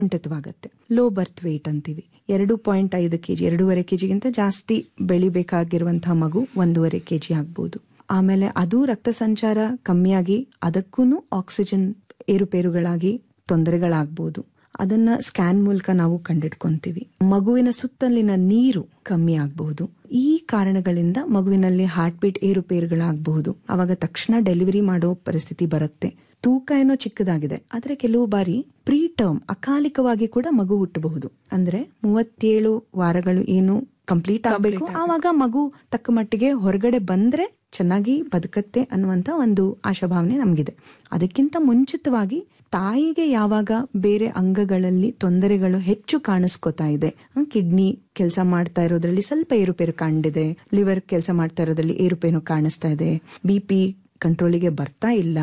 ಕುಂಠಿತವಾಗತ್ತೆ low ಬರ್ತ್ wait ಅಂತೀವಿ ಎರಡು point ಐದು ಕೆಜಿ ಎರಡೂವರೆ ಕೆಜಿಗಿಂತ ಜಾಸ್ತಿ ಬೆಳಿಬೇಕಾಗಿರುವಂತಹ ಮಗು ಒಂದೂವರೆ ಕೆಜಿ ಆಗ್ಬೋದು ಆಮೇಲೆ ಅದು ರಕ್ತ ಸಂಚಾರ ಕಮ್ಮಿಯಾಗಿ ಅದಕ್ಕೂ ಆಕ್ಸಿಜನ್ ಏರುಪೇರುಗಳಾಗಿ ತೊಂದರೆಗಳಾಗ್ಬೋದು ಅದನ್ನ ಸ್ಕ್ಯಾನ್ ಮೂಲಕ ನಾವು ಕಂಡಿಡ್ಕೊಂತೀವಿ ಮಗುವಿನ ಸುತ್ತಲಿನ ನೀರು ಕಮ್ಮಿ ಆಗಬಹುದು ಈ ಕಾರಣಗಳಿಂದ ಮಗುವಿನಲ್ಲಿ ಹಾರ್ಟ್ ಬೀಟ್ ಏರುಪೇರುಗಳಾಗಬಹುದು ಅವಾಗ ತಕ್ಷಣ ಡೆಲಿವರಿ ಮಾಡೋ ಪರಿಸ್ಥಿತಿ ಬರುತ್ತೆ ತೂಕ ಏನೋ ಚಿಕ್ಕದಾಗಿದೆ ಆದ್ರೆ ಕೆಲವು ಬಾರಿ ಪ್ರೀ ಟರ್ಮ್ ಅಕಾಲಿಕವಾಗಿ ಕೂಡ ಮಗು ಹುಟ್ಟಬಹುದು ಅಂದ್ರೆ ಮೂವತ್ತೇಳು ವಾರಗಳು ಏನು ಕಂಪ್ಲೀಟ್ ಆಗಬೇಕು ಆವಾಗ ಮಗು ತಕ್ಕ ಮಟ್ಟಿಗೆ ಹೊರಗಡೆ ಬಂದ್ರೆ ಚೆನ್ನಾಗಿ ಬದುಕತ್ತೆ ಅನ್ನುವಂತ ಒಂದು ಆಶಾಭಾವನೆ ನಮಗಿದೆ ಅದಕ್ಕಿಂತ ಮುಂಚಿತವಾಗಿ ತಾಯಿಗೆ ಯಾವಾಗ ಬೇರೆ ಅಂಗಗಳಲ್ಲಿ ತೊಂದರೆಗಳು ಹೆಚ್ಚು ಕಾಣಿಸ್ಕೊತಾ ಇದೆ ಕಿಡ್ನಿ ಕೆಲಸ ಮಾಡ್ತಾ ಇರೋದ್ರಲ್ಲಿ ಸ್ವಲ್ಪ ಏರುಪೇರು ಕಂಡಿದೆ ಲಿವರ್ ಕೆಲಸ ಮಾಡ್ತಾ ಇರೋದ್ರಲ್ಲಿ ಏರುಪೇರು ಕಾಣಿಸ್ತಾ ಇದೆ ಬಿ ಪಿ ಕಂಟ್ರೋಲಿಗೆ ಬರ್ತಾ ಇಲ್ಲ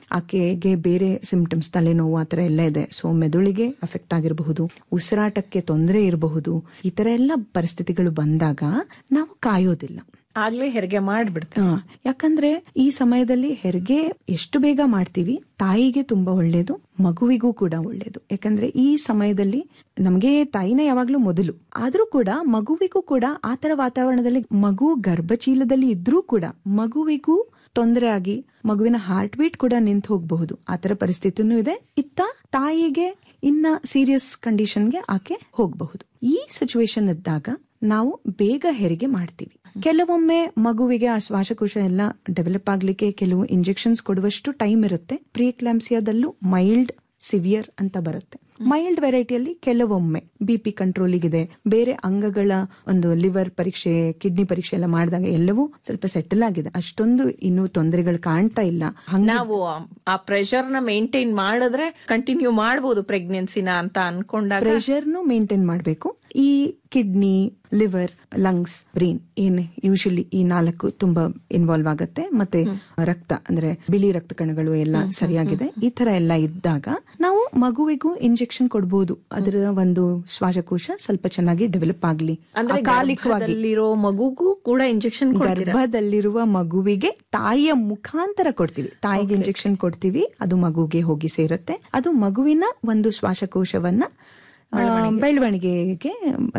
ಆಕೆಗೆ ಬೇರೆ ಸಿಂಪ್ಟಮ್ಸ್ ತಲೆನೋವು ಆ ಥರ ಎಲ್ಲ ಇದೆ ಸೊ ಮೆದುಳಿಗೆ ಅಫೆಕ್ಟ್ ಆಗಿರಬಹುದು ಉಸಿರಾಟಕ್ಕೆ ತೊಂದರೆ ಇರಬಹುದು ಈ ತರ ಎಲ್ಲ ಪರಿಸ್ಥಿತಿಗಳು ಬಂದಾಗ ನಾವು ಕಾಯೋದಿಲ್ಲ ಆಗ್ಲೇ ಹೆರಿಗೆ ಮಾಡ್ಬಿಡ್ತೀವಿ ಹಾ, ಯಾಕಂದ್ರೆ ಈ ಸಮಯದಲ್ಲಿ ಹೆರಿಗೆ ಎಷ್ಟು ಬೇಗ ಮಾಡ್ತೀವಿ ತಾಯಿಗೆ ತುಂಬಾ ಒಳ್ಳೇದು ಮಗುವಿಗೂ ಕೂಡ ಒಳ್ಳೇದು ಯಾಕಂದ್ರೆ ಈ ಸಮಯದಲ್ಲಿ ನಮ್ಗೆ ತಾಯಿನೇ ಯಾವಾಗ್ಲೂ ಮೊದಲು ಆದ್ರೂ ಕೂಡ ಮಗುವಿಗೂ ಕೂಡ ಆತರ ವಾತಾವರಣದಲ್ಲಿ ಮಗು ಗರ್ಭಚೀಲದಲ್ಲಿ ಇದ್ರೂ ಕೂಡ ಮಗುವಿಗೂ ತೊಂದರೆ ಆಗಿ ಮಗುವಿನ ಹಾರ್ಟ್ ಬೀಟ್ ಕೂಡ ನಿಂತು ಹೋಗಬಹುದು ಆತರ ಪರಿಸ್ಥಿತಿನೂ ಇದೆ ಇತ್ತ ತಾಯಿಗೆ ಇನ್ನ ಸೀರಿಯಸ್ ಕಂಡೀಷನ್ಗೆ ಆಕೆ ಹೋಗಬಹುದು ಈ ಸಿಚುವೇಶನ್ ಇದ್ದಾಗ ನಾವು ಬೇಗ ಹೆರಿಗೆ ಮಾಡ್ತೀವಿ ಕೆಲವೊಮ್ಮೆ ಮಗುವಿಗೆ ಆ ಶ್ವಾಸಕೋಶ ಎಲ್ಲ ಡೆವಲಪ್ ಆಗ್ಲಿಕ್ಕೆ ಕೆಲವು ಇಂಜೆಕ್ಷನ್ಸ್ ಕೊಡುವಷ್ಟು ಟೈಮ್ ಇರುತ್ತೆ ಪ್ರಿಯಕ್ಲಾಂಸಿಯಾದಲ್ಲೂ ಮೈಲ್ಡ್ ಸಿವಿಯರ್ ಅಂತ ಬರುತ್ತೆ ಮೈಲ್ಡ್ ವೆರೈಟಿಯಲ್ಲಿ ಕೆಲವೊಮ್ಮೆ ಬಿ ಪಿ ಕಂಟ್ರೋಲಿಗಿದೆ ಬೇರೆ ಅಂಗಗಳ ಒಂದು ಲಿವರ್ ಪರೀಕ್ಷೆ ಕಿಡ್ನಿ ಪರೀಕ್ಷೆ ಎಲ್ಲ ಮಾಡಿದಾಗ ಎಲ್ಲವೂ ಸ್ವಲ್ಪ ಸೆಟಲ್ ಆಗಿದೆ ಅಷ್ಟೊಂದು ಇನ್ನೂ ತೊಂದರೆಗಳು ಕಾಣ್ತಾ ಇಲ್ಲ ಹಂಗ ನಾವು ಆ ಪ್ರೆಷರ್ ನ ಮೇಂಟೈನ್ ಮಾಡಿದ್ರೆ ಕಂಟಿನ್ಯೂ ಮಾಡಬಹುದು ಪ್ರೆಗ್ನೆನ್ಸಿನ ಅಂತ ಅನ್ಕೊಂಡಾಗ ಪ್ರೆಷರ್ನು ಮೇಂಟೈನ್ ಮಾಡಬೇಕು ಈ ಕಿಡ್ನಿ ಲಿವರ್ ಲಂಗ್ಸ್ ಬ್ರೈನ್ ಏನ್ ಯೂಶಲಿ ಈ ನಾಲ್ಕು ತುಂಬಾ ಇನ್ವಾಲ್ವ್ ಆಗುತ್ತೆ ಮತ್ತೆ ರಕ್ತ ಅಂದ್ರೆ ಬಿಳಿ ರಕ್ತ ಕಣಗಳು ಎಲ್ಲ ಸರಿಯಾಗಿದೆ ಈ ತರ ಎಲ್ಲ ಇದ್ದಾಗ ನಾವು ಮಗುವಿಗೂ ಇಂಜೆಕ್ಷನ್ ಕೊಡಬಹುದು ಅದರ ಒಂದು ಶ್ವಾಸಕೋಶ ಸ್ವಲ್ಪ ಚೆನ್ನಾಗಿ ಡೆವಲಪ್ ಆಗ್ಲಿ ಅಂದ್ರೆ ಅಕಾಲಿಕವಾಗಿ ಗರ್ಭದಲ್ಲಿರೋ ಮಗುಗೂ ಕೂಡ ಇಂಜೆಕ್ಷನ್ ಗರ್ಭದಲ್ಲಿರುವ ಮಗುವಿಗೆ ತಾಯಿಯ ಮುಖಾಂತರ ಕೊಡ್ತೀವಿ ತಾಯಿಗೆ ಇಂಜೆಕ್ಷನ್ ಕೊಡ್ತೀವಿ ಅದು ಮಗುಗೆ ಹೋಗಿ ಸೇರುತ್ತೆ ಅದು ಮಗುವಿನ ಒಂದು ಶ್ವಾಸಕೋಶವನ್ನ ಆ, ಬೆಳವಣಿಗೆಗೆ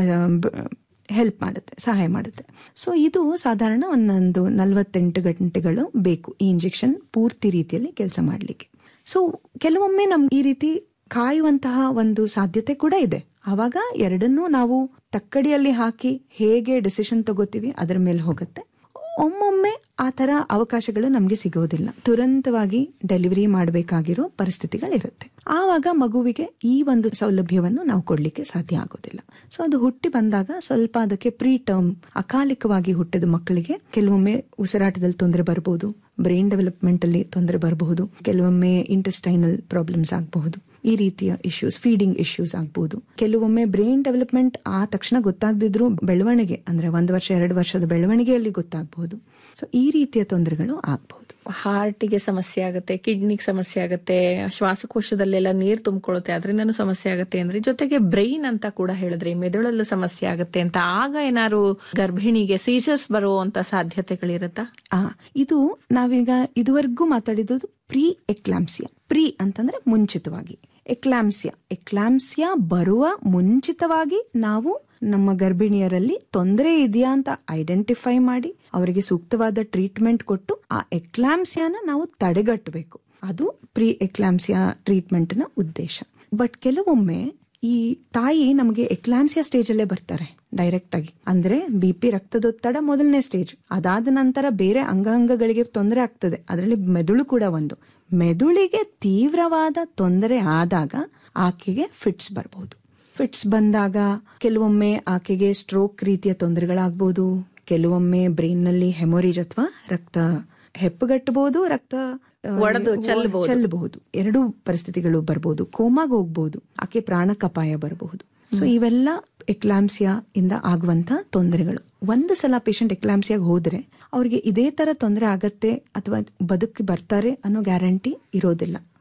ಹೆಲ್ಪ್ ಮಾಡುತ್ತೆ ಸಹಾಯ ಮಾಡುತ್ತೆ ಸೊ ಇದು ಸಾಧಾರಣ ಒಂದೊಂದು ನಲವತ್ತೆಂಟು ಗಂಟೆಗಳು ಬೇಕು ಈ ಇಂಜೆಕ್ಷನ್ ಪೂರ್ತಿ ರೀತಿಯಲ್ಲಿ ಕೆಲಸ ಮಾಡಲಿಕ್ಕೆ ಸೊ ಕೆಲವೊಮ್ಮೆ ನಮ್ಗೆ ಈ ರೀತಿ ಕಾಯುವಂತಹ ಒಂದು ಸಾಧ್ಯತೆ ಕೂಡ ಇದೆ ಆವಾಗ ಎರಡನ್ನೂ ನಾವು ತಕ್ಕಡಿಯಲ್ಲಿ ಹಾಕಿ ಹೇಗೆ ಡಿಸಿಷನ್ ತಗೋತೀವಿ ಅದರ ಮೇಲೆ ಹೋಗುತ್ತೆ ಒಮ್ಮೊಮ್ಮೆ ಆ ತರ ಅವಕಾಶಗಳು ನಮ್ಗೆ ಸಿಗೋದಿಲ್ಲ ತುರಂತವಾಗಿ ಡೆಲಿವರಿ ಮಾಡಬೇಕಾಗಿರೋ ಪರಿಸ್ಥಿತಿಗಳಿರುತ್ತೆ ಆವಾಗ ಮಗುವಿಗೆ ಈ ಒಂದು ಸೌಲಭ್ಯವನ್ನು ನಾವು ಕೊಡ್ಲಿಕ್ಕೆ ಸಾಧ್ಯ ಆಗೋದಿಲ್ಲ ಸೊ ಅದು ಹುಟ್ಟಿ ಬಂದಾಗ ಸ್ವಲ್ಪ ಅದಕ್ಕೆ ಪ್ರೀ ಟರ್ಮ್ ಅಕಾಲಿಕವಾಗಿ ಹುಟ್ಟಿದ ಮಕ್ಕಳಿಗೆ ಕೆಲವೊಮ್ಮೆ ಉಸಿರಾಟದಲ್ಲಿ ತೊಂದರೆ ಬರಬಹುದು ಬ್ರೈನ್ ಡೆವಲಪ್ಮೆಂಟ್ ಅಲ್ಲಿ ತೊಂದರೆ ಬರಬಹುದು ಕೆಲವೊಮ್ಮೆ ಇಂಟೆಸ್ಟೈನಲ್ ಪ್ರಾಬ್ಲಮ್ಸ್ ಆಗಬಹುದು ಈ ರೀತಿಯ ಇಶ್ಯೂಸ್ ಫೀಡಿಂಗ್ ಇಶ್ಯೂಸ್ ಆಗ್ಬಹುದು ಕೆಲವೊಮ್ಮೆ ಬ್ರೈನ್ ಡೆವಲಪ್ಮೆಂಟ್ ಆ ತಕ್ಷಣ ಗೊತ್ತಾಗದಿದ್ರು ಬೆಳವಣಿಗೆ ಅಂದ್ರೆ ಒಂದು ವರ್ಷ ಎರಡು ವರ್ಷದ ಬೆಳವಣಿಗೆಯಲ್ಲಿ ಗೊತ್ತಾಗಬಹುದು ಸೊ ಈ ರೀತಿಯ ತೊಂದರೆಗಳು ಆಗಬಹುದು ಹಾರ್ಟಿಗೆ ಸಮಸ್ಯೆ ಆಗುತ್ತೆ ಕಿಡ್ನಿಗೆ ಸಮಸ್ಯೆ ಆಗುತ್ತೆ ಶ್ವಾಸಕೋಶದಲ್ಲೆಲ್ಲ ನೀರ್ ತುಂಬಿಕೊಳ್ಳುತ್ತೆ ಅದರಿಂದನೂ ಸಮಸ್ಯೆ ಆಗುತ್ತೆ ಅಂದ್ರೆ ಜೊತೆಗೆ ಬ್ರೈನ್ ಅಂತ ಕೂಡ ಹೇಳಿದ್ರಿ ಮೆದುಳಲ್ಲೂ ಸಮಸ್ಯೆ ಆಗುತ್ತೆ ಅಂತ ಆಗ ಏನಾದ್ರು ಗರ್ಭಿಣಿಗೆ ಸೀಸರ್ಸ್ ಬರುವಂತ ಸಾಧ್ಯತೆಗಳಿರುತ್ತಾ ಆ ಇದು ನಾವೀಗ ಇದುವರೆಗೂ ಮಾತಾಡಿದ್ದು ಪ್ರೀ ಎಕ್ಲಾಂಸಿಯಾ ಪ್ರೀ ಅಂತಂದ್ರೆ ಮುಂಚಿತವಾಗಿ ಎಕ್ಲಾಂಸಿಯಾ ಎಕ್ಲಾಂಸಿಯಾ ಬರುವ ಮುಂಚಿತವಾಗಿ ನಾವು ನಮ್ಮ ಗರ್ಭಿಣಿಯರಲ್ಲಿ ತೊಂದರೆ ಇದೆಯಾ ಅಂತ ಐಡೆಂಟಿಫೈ ಮಾಡಿ ಅವರಿಗೆ ಸೂಕ್ತವಾದ ಟ್ರೀಟ್ಮೆಂಟ್ ಕೊಟ್ಟು ಆ ಎಕ್ಲಾಂಸಿಯಾನ ನಾವು ತಡೆಗಟ್ಟಬೇಕು ಅದು ಪ್ರೀ ಎಕ್ಲಾಂಸಿಯಾ ಟ್ರೀಟ್ಮೆಂಟ್ ನ ಉದ್ದೇಶ ಬಟ್ ಕೆಲವೊಮ್ಮೆ ಈ ತಾಯಿ ನಮಗೆ ಎಕ್ಲಾಂಸಿಯಾ ಸ್ಟೇಜ್ ಅಲ್ಲೇ ಬರ್ತಾರೆ ಡೈರೆಕ್ಟ್ ಆಗಿ ಅಂದ್ರೆ ಬಿ ಪಿ ರಕ್ತದೊತ್ತಡ ಮೊದಲನೇ ಸ್ಟೇಜ್ ಅದಾದ ನಂತರ ಬೇರೆ ಅಂಗಾಂಗಗಳಿಗೆ ತೊಂದರೆ ಆಗ್ತದೆ ಅದರಲ್ಲಿ ಮೆದುಳು ಕೂಡ ಒಂದು ಮೆದುಳಿಗೆ ತೀವ್ರವಾದ ತೊಂದರೆ ಆದಾಗ ಆಕೆಗೆ ಫಿಟ್ಸ್ ಬರಬಹುದು ಫಿಟ್ಸ್ ಬಂದಾಗ ಕೆಲವೊಮ್ಮೆ ಆಕೆಗೆ ಸ್ಟ್ರೋಕ್ ರೀತಿಯ ತೊಂದರೆಗಳಾಗಬಹುದು ಕೆಲವೊಮ್ಮೆ ಬ್ರೈನ್ ನಲ್ಲಿ ಹೆಮೊರೇಜ್ ಅಥವಾ ರಕ್ತ ಹೆಪ್ಪುಗಟ್ಟಬಹುದು ರಕ್ತ ಆ, ಒಡೆದು ಚೆಲ್ಲಬಹುದು. ಚೆಲ್ಲಬಹುದು ಎರಡು ಪರಿಸ್ಥಿತಿಗಳು ಬರಬಹುದು ಕೋಮಾಗ ಹೋಗ್ಬಹುದು ಆಕೆ ಪ್ರಾಣಕ್ಕೆ ಅಪಾಯ ಬರಬಹುದು ಸೊ ಇವೆಲ್ಲ ಎಕ್ಲಾಂಸಿಯಾ ಇಂದ ಆಗುವಂತ ತೊಂದರೆಗಳು ಒಂದು ಸಲ ಪೇಷಂಟ್ ಎಕ್ಲಾಂಸಿಯಾಗ ಹೋದ್ರೆ ಅವ್ರಿಗೆ ಇದೇ ತರ ತೊಂದರೆ ಆಗತ್ತೆ ಅಥವಾ ಬದುಕಿ ಬರ್ತಾರೆ ಅನ್ನೋ ಗ್ಯಾರಂಟಿ ಇರೋದಿಲ್ಲ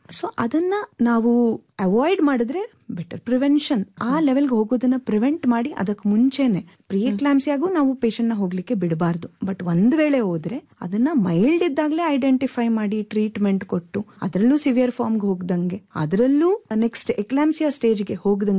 ಸೊ ಅದನ್ನ ನಾವು ಅವಾಯ್ಡ್ ಮಾಡಿದ್ರೆ ಬೆಟರ್ ಪ್ರಿವೆನ್ಷನ್ ಆ ಲೆವೆಲ್ಗೆ ಹೋಗೋದನ್ನ ಪ್ರಿವೆಂಟ್ ಮಾಡಿ ಅದಕ್ಕೆ ಮುಂಚೆನೆ ಪ್ರೀ ಎಕ್ಲಾಮ್ಸಿಯಾಗೂ ನಾವು ಪೇಷಂಟ್ ನ ಹೋಗ್ಲಿಕ್ಕೆ ಬಿಡಬಾರ್ದು ಬಟ್ ಒಂದ್ ವೇಳೆ ಹೋದ್ರೆ ಅದನ್ನ ಮೈಲ್ಡ್ ಇದ್ದಾಗಲೇ ಐಡೆಂಟಿಫೈ ಮಾಡಿ ಟ್ರೀಟ್ಮೆಂಟ್ ಕೊಟ್ಟು ಅದರಲ್ಲೂ ಸಿವಿಯರ್ ಫಾರ್ಮ್ಗೆ ಹೋಗ್ದಂಗೆ ಅದರಲ್ಲೂ ನೆಕ್ಸ್ಟ್ ಎಕ್ಲಾಮ್ಸಿಯಾ ಸ್ಟೇಜ್ಗೆ ಹೋಗ್ದಂಗೆ